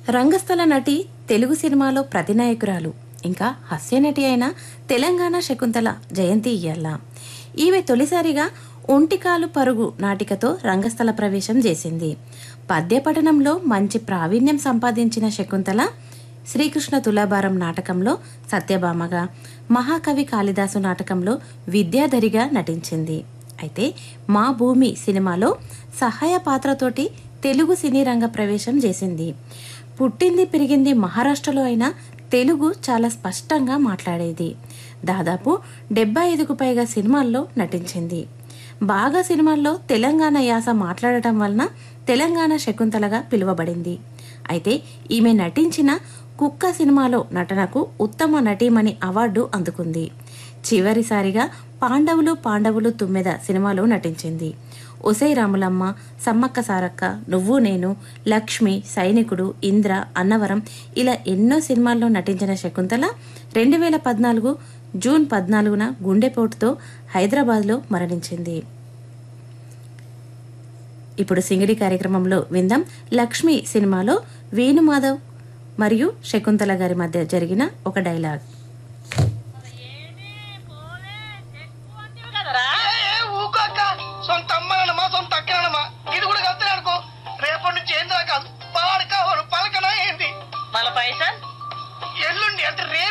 రంగస్థల నటి తెలుగు సినిమాలో ప్రతినాయకురాలు ఇంకా హాస్యనటి అయిన తెలంగాణ శకుంతల జయంతి ఇయ్యాల ఈమె తొలిసారిగా ఒంటికాలు పరుగు నాటికతో రంగస్థల ప్రవేశం చేసింది పద్యపఠనంలో మంచి ప్రావీణ్యం సంపాదించిన శకుంతల శ్రీకృష్ణ తులాభారం నాటకంలో సత్యభామగా మహాకవి కాళిదాసు నాటకంలో విద్యాధరిగా నటించింది అయితే మా భూమి సినిమాలో సహాయ పాత్రతోటి తెలుగు సినీ రంగ ప్రవేశం చేసింది పుట్టింది పెరిగింది మహారాష్ట్రలో అయినా తెలుగు చాలా స్పష్టంగా మాట్లాడేది దాదాపు డెబ్బై ఐదుకు పైగా సినిమాల్లో నటించింది బాగా సినిమాల్లో తెలంగాణ యాస మాట్లాడటం వలన తెలంగాణ శకుంతలగా పిలువబడింది అయితే ఈమె నటించిన కుక్క సినిమాలో నటనకు ఉత్తమ నటీమణి అవార్డు అందుకుంది చివరిసారిగా పాండవులు పాండవులు తుమ్మెద సినిమాలో నటించింది ఒసై రాములమ్మ సమ్మక్క సారక్క నువ్వు నేను లక్ష్మి సైనికుడు ఇంద్ర అన్నవరం ఇలా ఎన్నో సినిమాల్లో నటించిన శకుంతల రెండు వేల పద్నాలుగు జూన్ పద్నాలుగున గుండెపోటుతో హైదరాబాద్లో మరణించింది ఇప్పుడు సింగిడి కార్యక్రమంలో విందాం లక్ష్మి సినిమాలో వేణుమాధవ్ మరియు శకుంతల గారి మధ్య జరిగిన ఒక డైలాగ్ ఏ, ఊకోక్క సొంత అమ్మనమ్మా సొంత అక్కనమ్మా ఇది కూడా కత్తే అనుకో రేపటి నుంచి ఏంది కాదు పాడక పలకనా ఏంది మన పైసలు ఎల్లుండి అంటే రేపు